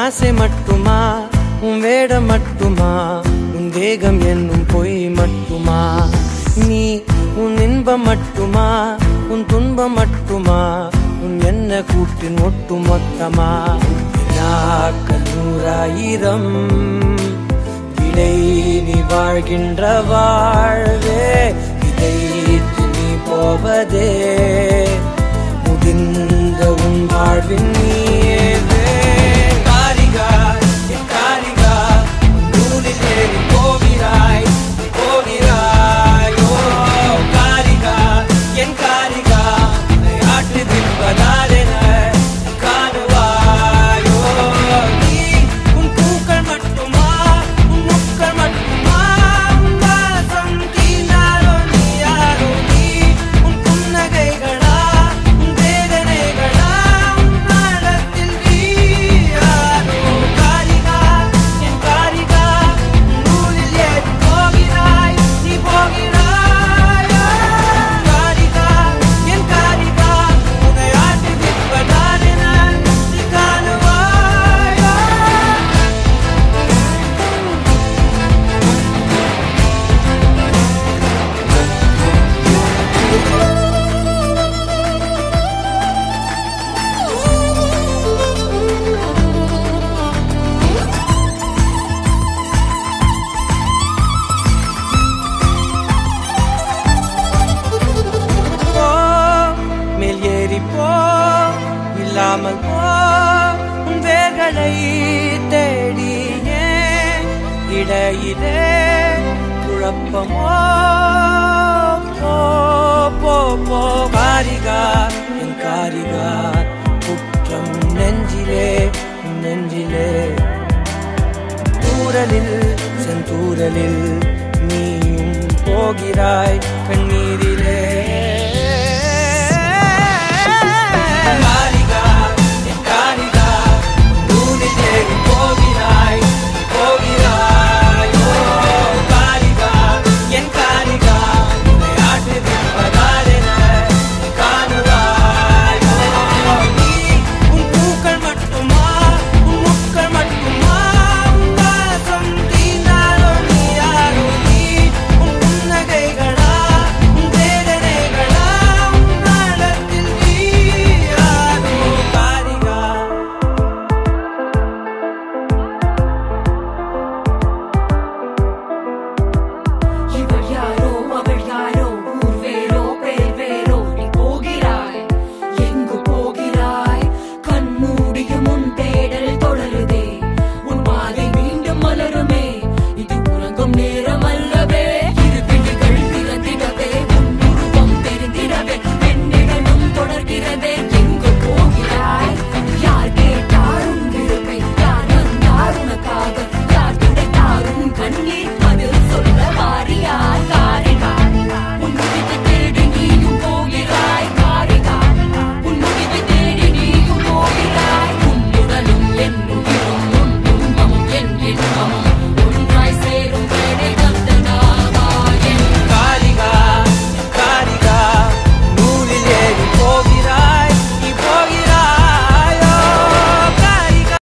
ஆசை மட்டுமா உன் வேடம் மட்டுமா உன் தேகம் என்னும் பொய் மட்டுமா நீ உன் இன்பம் மட்டுமா உன் துன்பம் மட்டுமா உன் என்ன கூட்டின் ஒட்டு மொத்தமா நாக்கள் நூறாயிரம் விடை நீ வாழ்கின்ற வாழ்வே இதை நீ போவதே முடிந்த உன் வாழ்வின் நீவே காரிகா என் காரிகா உன் நூலில் ஏறி போகிறாய் போகிறாய் ஓ காரிகா என் காரிகா உன்னை ஆட்டு தின்பதாலென காணுவாயோ நீ உன் பூக்கள் மட்டுமா உன் முக்கள் மட்டுமா உன் வாசம் தீண்டாரோ நீ யாரோ நீ உன் புன்னகைகளா உன் வேதனைகளா உன் நாடத்தில் நீ யாரோ காரிகா என் காரிகா உன் நூலில் ஏறி போகிறாய் நீ போகிறாயா காரிகா என் காரிகா உன்னை ஆட்டி விற்பதானென நீ காணுவாயா போ மேல் ஏறி போ இல்லாமல் போ உன் வேர்களை தேடியே இடையிலே குழப்பமோ போ போ போ காரிகா என் காரிகா குற்றம் நெஞ்சிலே உன் நெஞ்சிலே தூரலில் செந்தூரலில் நீயும் போகிறாய் கண்ணீரிலே